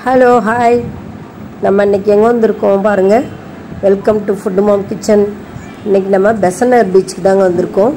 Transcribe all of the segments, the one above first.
hello hi நம்ம இன்னைக்கு எங்கே வந்திருக்கோம் பாருங்கள் welcome to food mom kitchen இன்னைக்கு நம்ம பெசனர் பீச்சுக்கு தாங்க வந்திருக்கோம்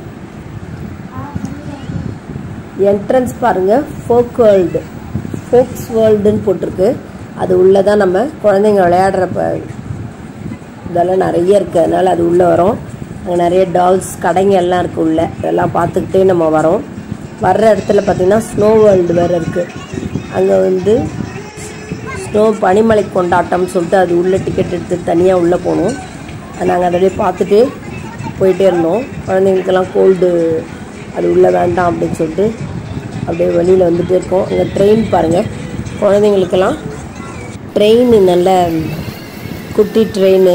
என்ட்ரன்ஸ் பாருங்கள் ஃபோக் வேர்ல்டு ஃபோக்ஸ் வேர்ல்டுன்னு போட்டிருக்கு அது உள்ளே தான் நம்ம குழந்தைங்க விளையாடுற ப இதெல்லாம் நிறைய இருக்குது அதனால் அது உள்ளே வரும் அங்கே நிறைய டால்ஸ் கடைங்க எல்லாம் இருக்குது உள்ளே இதெல்லாம் பார்த்துக்கிட்டே நம்ம வரோம் வர்ற இடத்துல பார்த்திங்கன்னா ஸ்னோ வேர்ல்டு வேறு இருக்குது அங்கே வந்து ஸ்னோ பனிமலை கொண்டாட்டம்னு சொல்லிட்டு அது உள்ளே டிக்கெட் எடுத்து தனியாக உள்ளே போனோம் நாங்கள் அதை பார்த்துட்டு போயிட்டே இருந்தோம் குழந்தைங்களுக்கெல்லாம் கோல்டு அது உள்ளே வேண்டாம் அப்படின்னு சொல்லிட்டு அப்படியே வெளியில் வந்துட்டே இருக்கோம் அங்கே ட்ரெயின் பாருங்கள் குழந்தைங்களுக்கெல்லாம் ட்ரெயின் நல்ல குட்டி ட்ரெயின்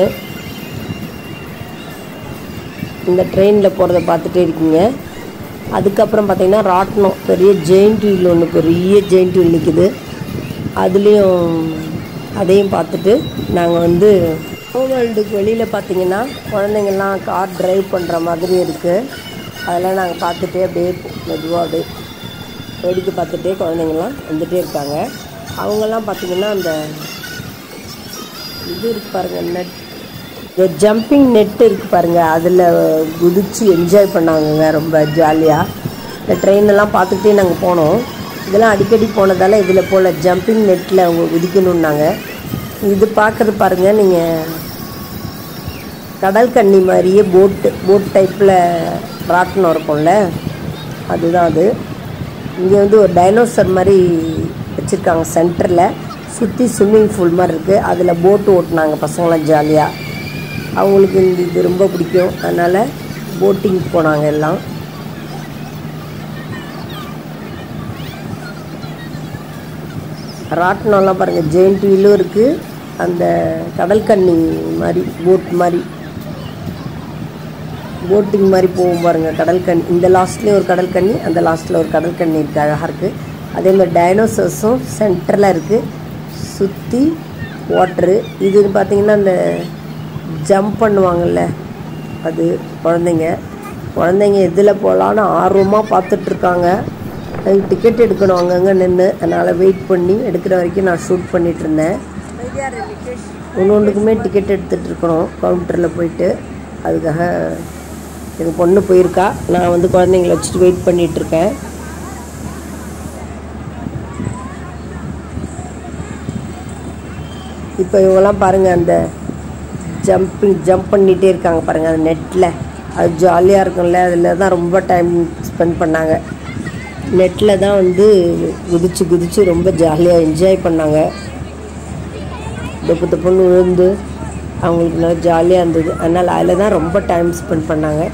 இந்த ட்ரெயினில் போகிறத பார்த்துட்டே இருக்கீங்க அதுக்கப்புறம் பார்த்தீங்கன்னா ராட்டினம் பெரிய ஜெயிண்ட் வீல் ஒன்று பெரிய ஜெயிண்ட் வீல் நிற்குது அதுலேயும் அதையும் பார்த்துட்டு நாங்கள் வந்து வேர்ல்டுக்கு வெளியில் பார்த்தீங்கன்னா குழந்தைங்கள்லாம் கார் டிரைவ் பண்ணுற மாதிரி இருக்குது அதெல்லாம் நாங்கள் பார்த்துட்டே அப்படியே மெதுவாக அப்படியே வேடிக்கை பார்த்துட்டே குழந்தைங்கள்லாம் வந்துகிட்டே இருக்காங்க அவங்கெல்லாம் பார்த்தீங்கன்னா அந்த இது இருக்கு பாருங்க நெட் இந்த ஜம்பிங் நெட் இருக்கு பாருங்க அதில் குதிச்சு என்ஜாய் பண்ணாங்கங்க ரொம்ப ஜாலியாக இந்த ட்ரெயின் எல்லாம் பார்த்துக்கிட்டே நாங்கள் போனோம் இதெல்லாம் அடிக்கடி போனதால இதில் போல் ஜம்பிங் நெட்டில் அவங்க குதிக்கணுன்னாங்க இது பார்க்குறது பாருங்கள் நீங்கள் கடல் கன்னி மாதிரியே போட்டு போட் டைப்பில் ராட்டினம் இருக்கும்ல அதுதான் அது இங்கே வந்து ஒரு டைனோசர் மாதிரி வச்சுருக்காங்க சென்டரில் சுற்றி ஸ்விம்மிங் பூல் மாதிரி இருக்குது அதில் போட்டு ஓட்டினாங்க பசங்களாம் ஜாலியாக அவங்களுக்கு இந்த இது ரொம்ப பிடிக்கும் அதனால் போட்டிங் போனாங்க எல்லாம் ராட்டினம்லாம் பாருங்கள் ஜெயிண்ட் வீலும் இருக்குது அந்த கடல் கன்னி மாதிரி போட் மாதிரி போட்டிங் மாதிரி போகும் பாருங்கள் கடல் கண்ணி இந்த லாஸ்ட்லேயும் ஒரு கடல் கண்ணி அந்த லாஸ்ட்டில் ஒரு கடல் கண்ணி இருக்குது அழகாக இருக்குது அதே மாதிரி டைனோசர்ஸும் சென்டரில் இருக்குது சுற்றி வாட்ரு இது பார்த்திங்கன்னா அந்த ஜம்ப் பண்ணுவாங்கள்ல அது குழந்தைங்க குழந்தைங்க எதில் போகலான்னு ஆர்வமாக பார்த்துட்ருக்காங்க அதுக்கு டிக்கெட் எடுக்கணும் அங்கங்கே நின்று அதனால் வெயிட் பண்ணி எடுக்கிற வரைக்கும் நான் ஷூட் பண்ணிகிட்டு இருந்தேன் ஒன்று ஒன்றுக்குமே டிக்கெட் எடுத்துகிட்டு இருக்கணும் கவுண்டரில் போயிட்டு அதுக்காக எங்கள் பொண்ணு போயிருக்கா நான் வந்து குழந்தைங்கள வச்சுட்டு வெயிட் பண்ணிகிட்ருக்கேன் இப்போ இவங்கெல்லாம் பாருங்கள் அந்த ஜம்பிங் ஜம்ப் பண்ணிகிட்டே இருக்காங்க பாருங்கள் அந்த நெட்டில் அது ஜாலியாக இருக்கும்ல அதில் தான் ரொம்ப டைம் ஸ்பெண்ட் பண்ணாங்க நெட்டில் தான் வந்து குதிச்சு குதிச்சு ரொம்ப ஜாலியாக என்ஜாய் பண்ணாங்க தொப்பு தொப்புன்னு விழுந்து அவங்களுக்கு நல்லா ஜாலியாக இருந்தது அதனால் அதில் தான் ரொம்ப டைம் ஸ்பெண்ட் பண்ணாங்க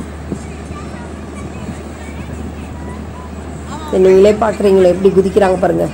நீங்களே பார்க்குறீங்களே எப்படி குதிக்கிறாங்க பாருங்கள்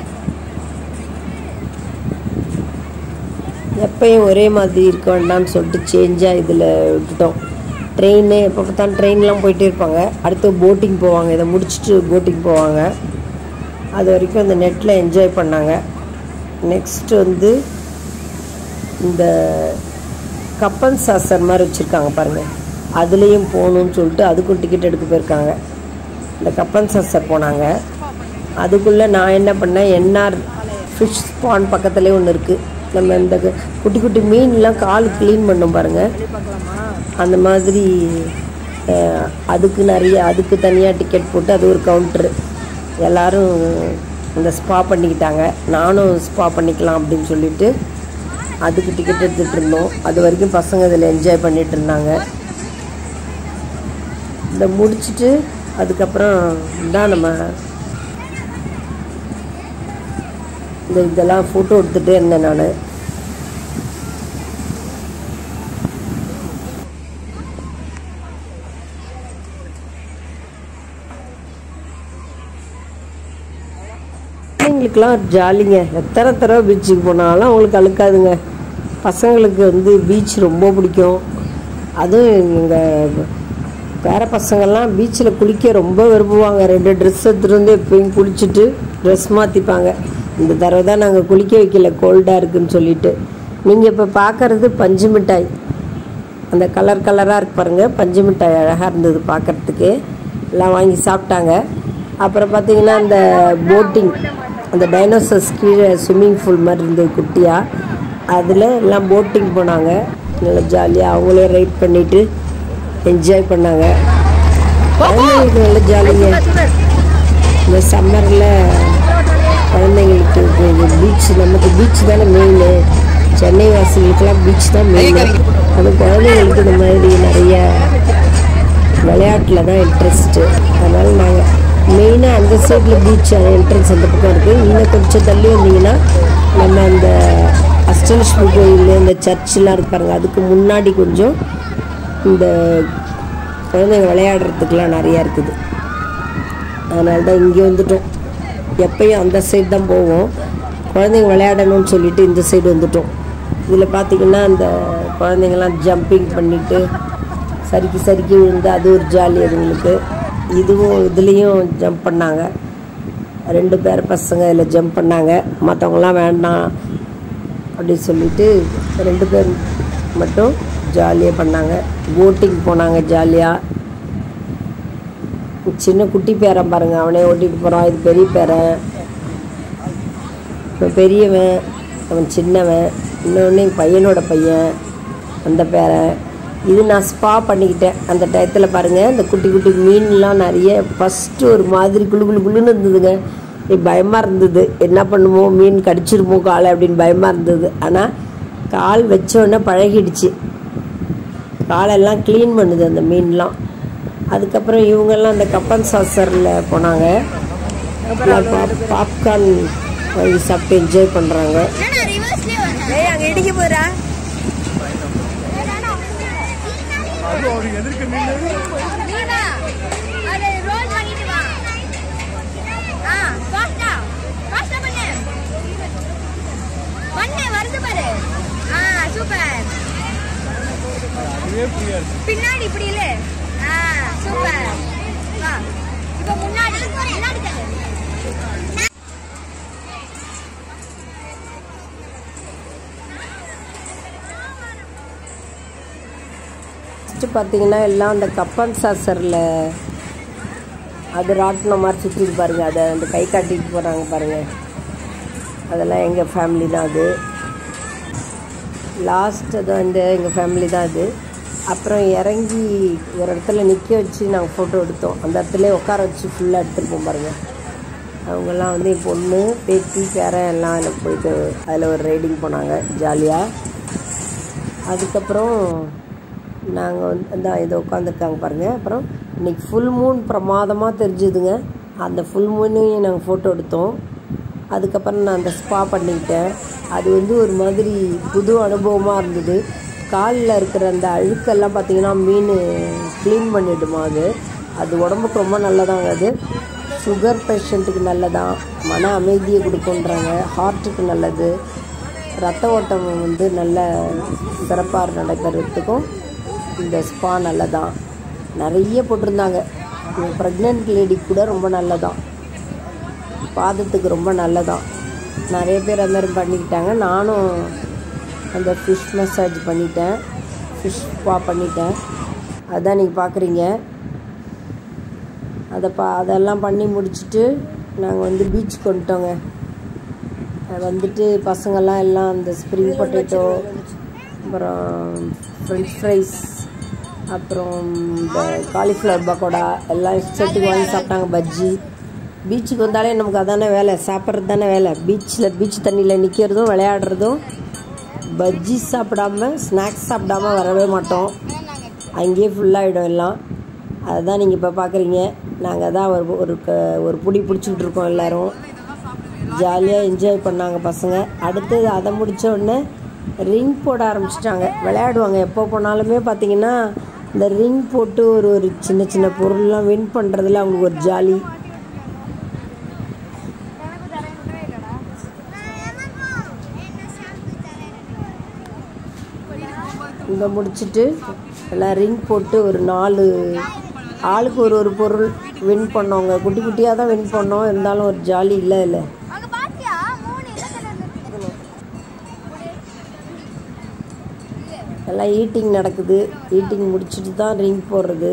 எப்பயும் ஒரே மாதிரி இருக்க வேண்டாம்னு சொல்லிட்டு சேஞ்சாக இதில் விட்டுட்டோம் ட்ரெயின் எப்போ பார்த்தாலும் ட்ரெயின்லாம் போயிட்டே இருப்பாங்க அடுத்து போட்டிங் போவாங்க இதை முடிச்சுட்டு போட்டிங் போவாங்க அது வரைக்கும் அந்த நெட்டில் என்ஜாய் பண்ணாங்க நெக்ஸ்ட்டு வந்து இந்த கப்பன் சாசர் மாதிரி வச்சுருக்காங்க பாருங்கள் அதுலேயும் போகணுன்னு சொல்லிட்டு அதுக்கும் டிக்கெட் எடுக்க போயிருக்காங்க இந்த கப்பன் சாசர் போனாங்க அதுக்குள்ளே நான் என்ன பண்ணேன் என்ஆர் ஃபிஷ் ஸ்பான் பக்கத்துலேயே ஒன்று இருக்குது நம்ம இந்த குட்டி குட்டி மீன்லாம் கால் க்ளீன் பண்ணோம் பாருங்கள் அந்த மாதிரி அதுக்கு நிறைய அதுக்கு தனியாக டிக்கெட் போட்டு அது ஒரு கவுண்ட்ரு எல்லோரும் இந்த ஸ்பா பண்ணிக்கிட்டாங்க நானும் ஸ்பா பண்ணிக்கலாம் அப்படின்னு சொல்லிட்டு அதுக்கு டிக்கெட் எடுத்துகிட்டு இருந்தோம் அது வரைக்கும் பசங்க இதில் என்ஜாய் பண்ணிகிட்டு இருந்தாங்க இதை முடிச்சுட்டு அதுக்கப்புறம் தான் நம்ம இந்த இதெல்லாம் ஃபோட்டோ எடுத்துகிட்டே இருந்தேன் நான் பிள்ளைங்களுக்கெல்லாம் ஜாலிங்க எத்தனை தடவை பீச்சுக்கு போனாலும் அவங்களுக்கு அழுக்காதுங்க பசங்களுக்கு வந்து பீச் ரொம்ப பிடிக்கும் அதுவும் எங்கள் பேர பசங்கள்லாம் பீச்சில் குளிக்க ரொம்ப விரும்புவாங்க ரெண்டு ட்ரெஸ் எடுத்துகிட்டு வந்து எப்பயும் குளிச்சுட்டு ட்ரெஸ் மாற்றிப்பாங்க இந்த தடவை தான் நாங்கள் குளிக்க வைக்கல கோல்டாக இருக்குன்னு சொல்லிட்டு நீங்கள் இப்போ பார்க்குறது பஞ்சு மிட்டாய் அந்த கலர் கலராக இருக்கு பாருங்கள் பஞ்சு மிட்டாய் அழகாக இருந்தது பார்க்குறதுக்கு எல்லாம் வாங்கி சாப்பிட்டாங்க அப்புறம் பார்த்தீங்கன்னா அந்த போட்டிங் அந்த டைனோசர்ஸ் கீழே ஸ்விம்மிங் பூல் மாதிரி இருந்தது குட்டியாக அதில் எல்லாம் போட்டிங் போனாங்க நல்லா ஜாலியாக அவங்களே ரைட் பண்ணிவிட்டு என்ஜாய் பண்ணாங்க குழந்தைங்களுக்கு நல்ல ஜாலிங்க இந்த சம்மரில் குழந்தைங்களுக்கு பீச் நமக்கு பீச் தானே மெயின் சென்னை வாசிகளுக்கெல்லாம் பீச் தான் மெயின் அது குழந்தைங்களுக்கு இந்த மாதிரி நிறைய விளையாட்டில் தான் இன்ட்ரெஸ்ட்டு அதனால் நாங்கள் மெயினாக அந்த சைடில் பீச் என்ட்ரன்ஸ் அந்த பக்கம் இருக்குது இன்னும் கொஞ்சம் தள்ளி வந்தீங்கன்னா நம்ம அந்த அஷ்டலட்சுமி கோயில் இந்த சர்ச்செலாம் இருக்கு பாருங்க அதுக்கு முன்னாடி கொஞ்சம் இந்த குழந்தைங்க விளையாடுறதுக்கெலாம் நிறையா இருக்குது அதனால தான் இங்கே வந்துட்டோம் எப்பயும் அந்த சைடு தான் போவோம் குழந்தைங்க விளையாடணும்னு சொல்லிட்டு இந்த சைடு வந்துட்டோம் இதில் பார்த்தீங்கன்னா அந்த குழந்தைங்கள்லாம் ஜம்பிங் பண்ணிட்டு சறுக்கி சறுக்கி விழுந்து அது ஒரு ஜாலி அதுங்களுக்கு இதுவும் இதுலேயும் ஜம்ப் பண்ணாங்க ரெண்டு பேர் பசங்க இதில் ஜம்ப் பண்ணாங்க மற்றவங்களாம் வேண்டாம் அப்படி சொல்லிட்டு ரெண்டு பேர் மட்டும் ஜாலியாக பண்ணாங்க போட்டிங் போனாங்க ஜாலியாக சின்ன குட்டி பேரன் பாருங்க அவனே ஓட்டிட்டு போகிறான் இது பெரிய பேரன் இவன் பெரியவன் அவன் சின்னவன் இன்னொன்று எங்கள் பையனோட பையன் அந்த பேரன் இது நான் ஸ்பா பண்ணிக்கிட்டேன் அந்த டயத்தில் பாருங்கள் இந்த குட்டி குட்டி மீன்லாம் நிறைய ஃபஸ்ட்டு ஒரு மாதிரி குளு குளு குளுன்னு இருந்ததுங்க இப்படி பயமாக இருந்தது என்ன பண்ணுமோ மீன் கடிச்சிருமோ காலை அப்படின்னு பயமாக இருந்தது ஆனால் கால் வச்ச உடனே பழகிடுச்சு காலெல்லாம் க்ளீன் பண்ணுது அந்த மீன்லாம் அதுக்கப்புறம் இவங்கெல்லாம் அந்த கப்பன் சாசரில் போனாங்க பாப்கார்ன் வாங்கி சாப்பிட்டு என்ஜாய் பண்ணுறாங்க என்னடா ரிவர்ஸ்லயே வந்தா ஏய் அங்க இடிக்க போறா நீனா அதை ரோல் பண்ணிட்டு வா ஆ ஃபாஸ்டா ஃபாஸ்டா பண்ணு பண்ணு வருது பாரு ஆ சூப்பர் பின்னாடி இப்படி இல்ல ஆ சூப்பர் வா இப்போ முன்னாடி முன்னாடி தள்ளு ஃபஸ்ட்டு பார்த்தீங்கன்னா எல்லாம் அந்த கப்பன் சாசரில் அது ராட்டினம் மாதிரி சுற்றிட்டு பாருங்க அதை அந்த கை காட்டிட்டு போகிறாங்க பாருங்கள் அதெல்லாம் எங்கள் ஃபேமிலி தான் அது லாஸ்ட் அது வந்து எங்கள் ஃபேமிலி தான் அது அப்புறம் இறங்கி ஒரு இடத்துல நிற்க வச்சு நாங்கள் ஃபோட்டோ எடுத்தோம் அந்த இடத்துல உட்கார வச்சு ஃபுல்லாக எடுத்துருப்போம் பாருங்கள் அவங்கெல்லாம் வந்து என் பொண்ணு பேத்தி பேரன் எல்லாம் அதில் போயிட்டு அதில் ஒரு ரைடிங் போனாங்க ஜாலியாக அதுக்கப்புறம் நாங்கள் வந்து அந்த இதை உட்காந்துருக்காங்க பாருங்கள் அப்புறம் இன்னைக்கு ஃபுல் மூன் பிரமாதமாக தெரிஞ்சுதுங்க அந்த ஃபுல் மூனையும் நாங்கள் ஃபோட்டோ எடுத்தோம் அதுக்கப்புறம் நான் அந்த ஸ்பா பண்ணிக்கிட்டேன் அது வந்து ஒரு மாதிரி புது அனுபவமாக இருந்தது காலில் இருக்கிற அந்த அழுக்கெல்லாம் பார்த்தீங்கன்னா மீன் க்ளீன் பண்ணிடுமா அது அது உடம்புக்கு ரொம்ப நல்லதாங்க அது சுகர் பேஷண்ட்டுக்கு நல்லதான் மன அமைதியை கொடுக்குன்றாங்க ஹார்ட்டுக்கு நல்லது ரத்த ஓட்டம் வந்து நல்ல சிறப்பாக நடைபெறத்துக்கும் இந்த ஸ்பா நல்லதான் நிறைய போட்டிருந்தாங்க ப்ரெக்னென்ட் லேடி கூட ரொம்ப நல்லதான் பாதத்துக்கு ரொம்ப நல்லதான் நிறைய பேர் அது மாதிரி பண்ணிக்கிட்டாங்க நானும் அந்த ஃபிஷ் மசாஜ் பண்ணிட்டேன் ஃபிஷ் ஸ்பா பண்ணிட்டேன் அதான் நீங்கள் பார்க்குறீங்க அதை பா அதெல்லாம் பண்ணி முடிச்சுட்டு நாங்கள் வந்து பீச்சுக்கு வந்துட்டோங்க அது வந்துட்டு பசங்கள்லாம் எல்லாம் அந்த ஸ்ப்ரிங் பொட்டேட்டோ அப்புறம் ஃப்ரெஞ்ச் ஃப்ரைஸ் அப்புறம் இந்த காலிஃப்ளவர் பக்கோடா எல்லாம் செட்டுக்கு வாங்கி சாப்பிட்டாங்க பஜ்ஜி பீச்சுக்கு வந்தாலே நமக்கு அதானே வேலை சாப்பிட்றது தானே வேலை பீச்சில் பீச் தண்ணியில் நிற்கிறதும் விளையாடுறதும் பஜ்ஜி சாப்பிடாம ஸ்நாக்ஸ் சாப்பிடாம வரவே மாட்டோம் அங்கேயே ஃபுல்லாகிடும் எல்லாம் அதுதான் நீங்கள் இப்போ பார்க்குறீங்க நாங்கள் தான் ஒரு ஒரு க- ஒரு புடி பிடிச்சிக்கிட்டு இருக்கோம் எல்லோரும் ஜாலியாக என்ஜாய் பண்ணாங்க பசங்க அடுத்தது அதை முடிச்ச உடனே ரிங் போட ஆரம்பிச்சிட்டாங்க விளையாடுவாங்க எப்போ போனாலுமே பார்த்தீங்கன்னா இந்த ரிங் போட்டு ஒரு ஒரு சின்ன சின்ன பொருள்லாம் வின் பண்ணுறதுல அவங்களுக்கு ஒரு ஜாலி இங்கே முடிச்சுட்டு எல்லாம் ரிங் போட்டு ஒரு நாலு ஆளுக்கு ஒரு ஒரு பொருள் வின் பண்ணோங்க குட்டி குட்டியாக தான் வின் பண்ணோம் இருந்தாலும் ஒரு ஜாலி இல்லை இல்லை அங்க பாத்தியா மூணு இல்ல கலர்ல எல்லாம் ஈட்டிங் நடக்குது ஈட்டிங் முடிச்சுட்டு தான் ரிங் போடுறது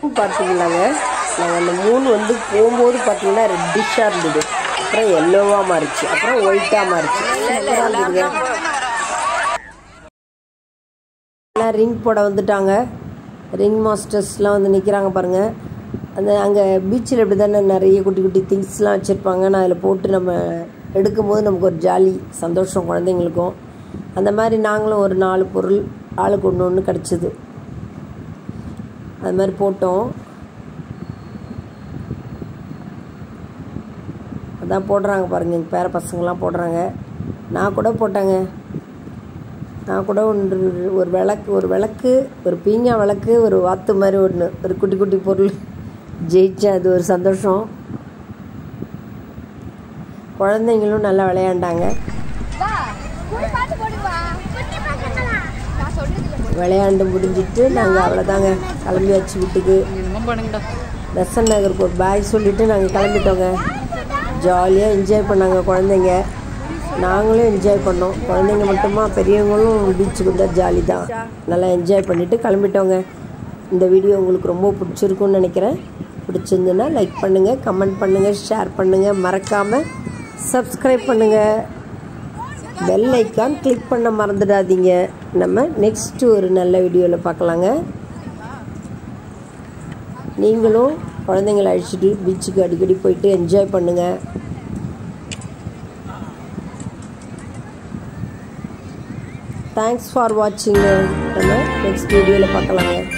பார்த்தீங்களாங்க நாங்கள் அந்த மூணு வந்து போகும்போது பார்த்தீங்கன்னா ரெட்டிஷாக இருந்தது அப்புறம் எல்லோவாக மாறிச்சு அப்புறம் ஒயிட்டாக மாறிச்சு சூப்பராக இருந்ததுங்க எல்லாம் ரிங் போட வந்துட்டாங்க ரிங் மாஸ்டர்ஸ்லாம் வந்து நிற்கிறாங்க பாருங்கள் அந்த அங்கே பீச்சில் இப்படி தானே நிறைய குட்டி குட்டி திங்ஸ்லாம் வச்சுருப்பாங்க நான் அதில் போட்டு நம்ம எடுக்கும்போது நமக்கு ஒரு ஜாலி சந்தோஷம் குழந்தைங்களுக்கும் அந்த மாதிரி நாங்களும் ஒரு நாலு பொருள் ஆளுக்கு ஒன்று ஒன்று கிடச்சிது அது மாதிரி போட்டோம் அதான் போடுறாங்க பாருங்கள் எங்கள் பேர பசங்களாம் போடுறாங்க நான் கூட போட்டேங்க நான் கூட ஒன்று ஒரு விளக்கு ஒரு விளக்கு ஒரு பீங்கா விளக்கு ஒரு வாத்து மாதிரி ஒன்று ஒரு குட்டி குட்டி பொருள் ஜெயித்தேன் அது ஒரு சந்தோஷம் குழந்தைங்களும் நல்லா விளையாண்டாங்க வா குடி பார்த்து போடு வா குட்டி பசங்களா நான் சொல்றதுல விளையாண்டு முடிஞ்சிட்டு நாங்கள் அவ்வளோதாங்க கிளம்பியாச்சு வீட்டுக்கு பெசன் நகருக்கு ஒரு பாய் சொல்லிவிட்டு நாங்கள் கிளம்பிட்டோங்க ஜாலியாக என்ஜாய் பண்ணாங்க குழந்தைங்க நாங்களும் என்ஜாய் பண்ணோம் குழந்தைங்க மட்டுமா பெரியவங்களும் பீச்சுக்கு வந்தால் ஜாலி தான் நல்லா என்ஜாய் பண்ணிவிட்டு கிளம்பிட்டோங்க இந்த வீடியோ உங்களுக்கு ரொம்ப பிடிச்சிருக்குன்னு நினைக்கிறேன் பிடிச்சிருந்துன்னா லைக் பண்ணுங்கள் கமெண்ட் பண்ணுங்கள் ஷேர் பண்ணுங்கள் மறக்காமல் சப்ஸ்கிரைப் பண்ணுங்கள் பெல் ஐக்கான் கிளிக் பண்ண மறந்துடாதீங்க நம்ம நெக்ஸ்ட்டு ஒரு நல்ல வீடியோவில் பார்க்கலாங்க நீங்களும் குழந்தைங்களை அழைச்சிட்டு பீச்சுக்கு அடிக்கடி போயிட்டு என்ஜாய் பண்ணுங்கள் தேங்க்ஸ் ஃபார் வாட்சிங்க நம்ம நெக்ஸ்ட் வீடியோவில் பார்க்கலாங்க